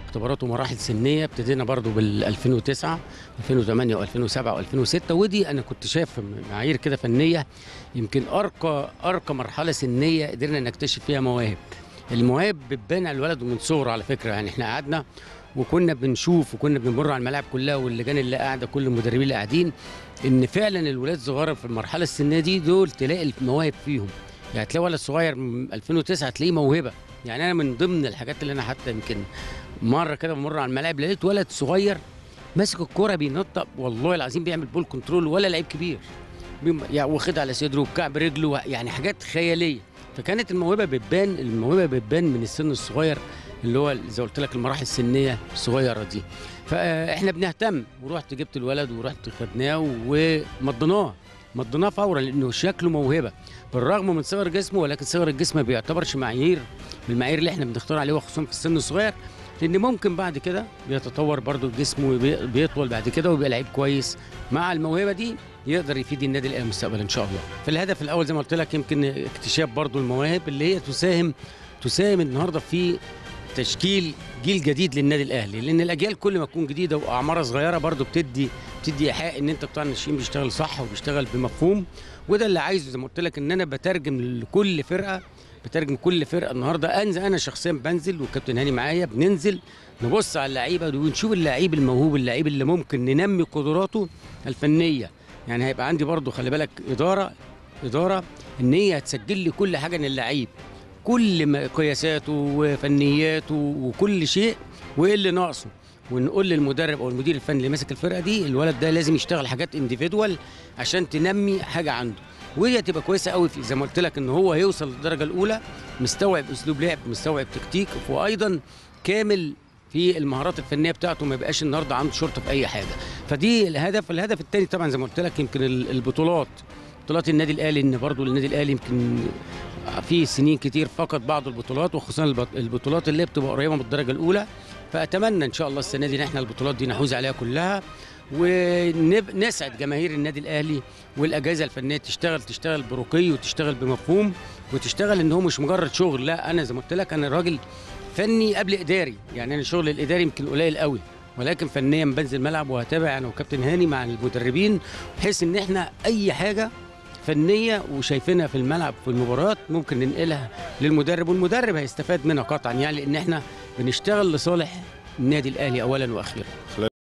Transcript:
اختبارات ومراحل سنيه ابتدينا برضو بال 2009 2008 و2007 و2006 ودي انا كنت شايف معايير كده فنيه يمكن ارقى ارقى مرحله سنيه قدرنا نكتشف فيها مواهب المواهب بتبان على الولد من صغره على فكره يعني احنا قعدنا وكنا بنشوف وكنا بنمر على الملاعب كلها واللجان اللي قاعده كل المدربين اللي قاعدين ان فعلا الولاد الصغيره في المرحله السنيه دي دول تلاقي المواهب فيهم يعني تلاقي ولد صغير من 2009 تلاقيه موهبه يعني انا من ضمن الحاجات اللي انا حتى يمكن مره كده بمر على الملاعب لقيت ولد صغير ماسك الكوره بينطق والله العظيم بيعمل بول كنترول ولا لعيب كبير بيم- يعني واخد على صدره وكعب رجله يعني حاجات خياليه فكانت الموهبه بتبان الموهبه بتبان من السن الصغير اللي هو زي ما قلت لك المراحل السنيه الصغيره دي فاحنا بنهتم ورحت جبت الولد ورحت خدناه ومضيناه مضيناه فورا لانه شكله موهبه بالرغم من صغر جسمه ولكن صغر الجسم ما بيعتبرش معايير من المعايير اللي احنا بنختار عليه وخصوصا في السن الصغير لان ممكن بعد كده بيتطور برضو الجسم وبيطول بعد كده ويبقى لعيب كويس مع الموهبه دي يقدر يفيد النادي الاهلي مستقبلا ان شاء الله فالهدف الاول زي ما قلت لك يمكن اكتشاف برضو المواهب اللي هي تساهم تساهم النهارده في تشكيل جيل جديد للنادي الاهلي لان الاجيال كل ما تكون جديده واعمارها صغيره برضو بتدي بتدي ايحاء ان انت بتاع الناشئين بيشتغل صح وبيشتغل بمفهوم وده اللي عايزه زي ما قلت لك ان انا بترجم لكل فرقه بترجم كل فرقه النهارده انزل انا شخصيا بنزل والكابتن هاني معايا بننزل نبص على اللعيبه ونشوف اللعيب الموهوب اللعيب اللي ممكن ننمي قدراته الفنيه يعني هيبقى عندي برضو خلي بالك اداره اداره ان هي هتسجل لي كل حاجه عن اللعيب كل ما قياساته وفنياته وكل شيء وايه اللي ناقصه ونقول للمدرب او المدير الفني اللي ماسك الفرقه دي الولد ده لازم يشتغل حاجات انديفيدوال عشان تنمي حاجه عنده وهي تبقى كويسه قوي في زي ما قلت لك ان هو هيوصل للدرجه الاولى مستوعب اسلوب لعب مستوعب تكتيك وايضا كامل في المهارات الفنيه بتاعته ما يبقاش النهارده عنده شرطه في اي حاجه فدي الهدف الهدف الثاني طبعا زي ما قلت لك يمكن ال- البطولات بطولات النادي الاهلي ان برضو النادي الاهلي يمكن في سنين كتير فقد بعض البطولات وخصوصا البط- البطولات اللي بتبقى قريبه من الدرجه الاولى فاتمنى ان شاء الله السنه دي ان احنا البطولات دي نحوز عليها كلها ونسعد جماهير النادي الاهلي والاجهزه الفنيه تشتغل تشتغل برقي وتشتغل بمفهوم وتشتغل ان هو مش مجرد شغل لا انا زي ما قلت لك انا راجل فني قبل اداري يعني انا الشغل الاداري يمكن قليل قوي ولكن فنيا بنزل ملعب وهتابع انا وكابتن هاني مع المدربين بحيث ان احنا اي حاجه فنيه وشايفينها في الملعب في المباريات ممكن ننقلها للمدرب والمدرب هيستفاد منها قطعا يعني لان احنا بنشتغل لصالح النادي الاهلي اولا واخيرا